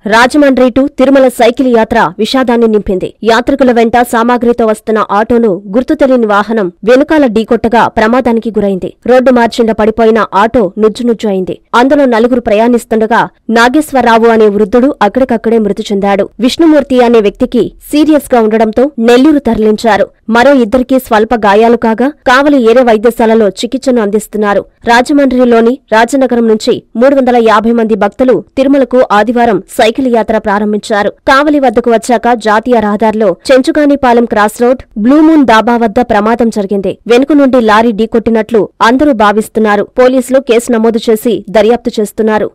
Rajahmundry to Tirumala cycle యాత్ర విషాదాన్ని నింపింది యాత్రికుల వెంట సామాగ్రితో వస్తున్న ఆటోను గుర్తు తెలియని వాహనం వెనుకాల ఢీకొట్టగా ప్రమాదానికి గురైంది రోడ్డు మార్చిండ పడిపోయిన ఆటో నుజ్జునుజ్జు అయింది అందులో నలుగురు ప్రయాణిస్తుండగా నాగేశ్వరరావు అనే వృద్ధుడు అక్కడికక్కడే మృతి చెందాడు విష్ణుమూర్తి అనే వ్యక్తికి సీరియస్ గా ఉండడంతో నెల్లూరు తరలించారు మరో ఇద్దరికి స్వల్ప గాయాలు కాగా కావలి ఏరే వైద్యశాలలో చికిత్సను అందిస్తున్నారు రాజమండ్రిలోని రాజనగరం నుంచి మూడు వందల యాభై మంది భక్తులు తిరుమలకు ఆదివారం సైకిల్ యాత్ర ప్రారంభించారు కావలి వద్దకు వచ్చాక జాతీయ రహదారిలో Chenchuganipalem cross road Blue Moon dhaba వద్ద ప్రమాదం జరిగింది వెనుక నుండి లారీ ఢీకొట్టినట్లు అందరూ భావిస్తున్నారు పోలీసులు కేసు నమోదు చేసి దర్యాప్తు చేస్తున్నారు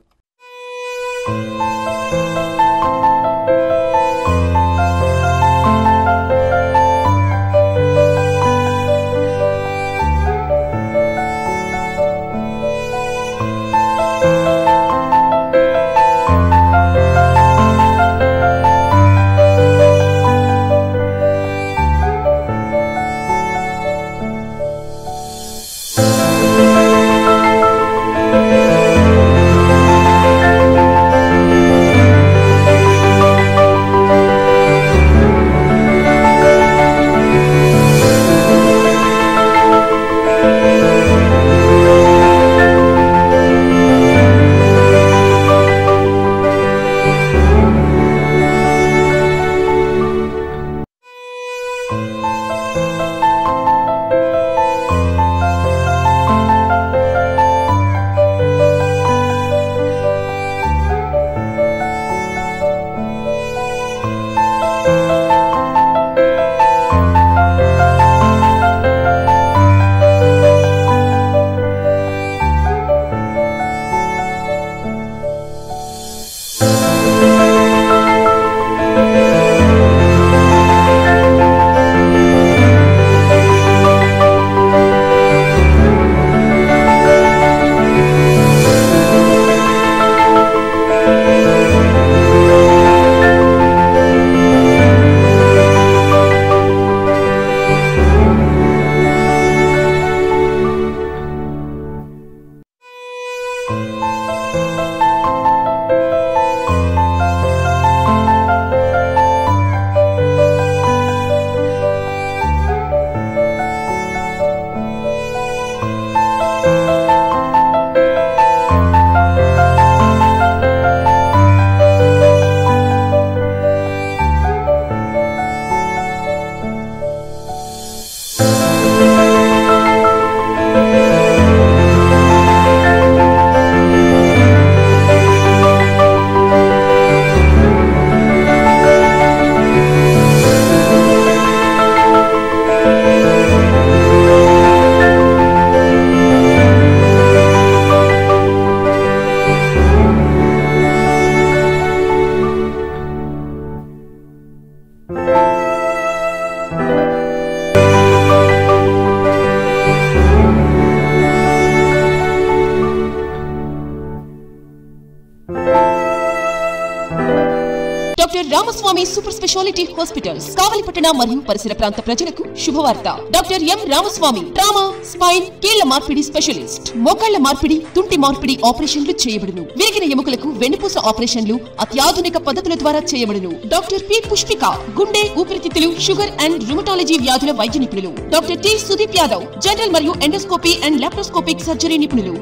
doctor Ramaswamy super speciality hospitals కావలిపట్టణ మరియు పరిసర ప్రాంత ప్రజలకు శుభవార్త doctor M Ramaswamy trauma spine కీళ్ల మార్పిడి స్పెషలిస్ట్ మోకాళ్ల మార్పిడి తుంటి మార్పిడి ఆపరేషన్లు చేయబడును విరిగిన ఎముకలకు వెన్నుపూస ఆపరేషన్లు అత్యాధునిక పద్ధతుల ద్వారా చేయబడును డాక్టర్ పి పుష్పిక గుండె ఊపిరితిత్తులు షుగర్ అండ్ రుమటాలజీ వ్యాధుల వైద్య నిపుణులు doctor T Sudeep Yadav general మరియు ఎండోస్కోపీ అండ్ లాప్రోస్కోపిక్ సర్జరీ నిపుణులు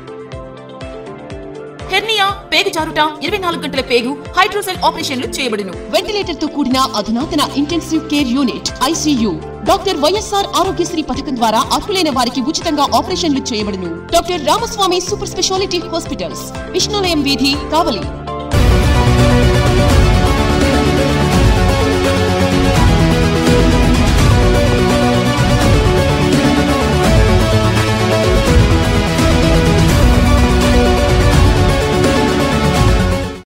హెర్నియా పేగు జారుట ఇరవై నాలుగు గంటల పేగు హైడ్రోసెల్ ఆపరేషన్లు చేయబడును వెంటిలేటర్ తో కూడిన అధునాతన intensive care unit ICU doctor YSR Aarogyasri పథకం ద్వారా అర్హులైన వారికి ఉచితంగా ఆపరేషన్లు చేయబడును doctor Ramaswamy super speciality hospitals Vishnulayam వీధి కావలి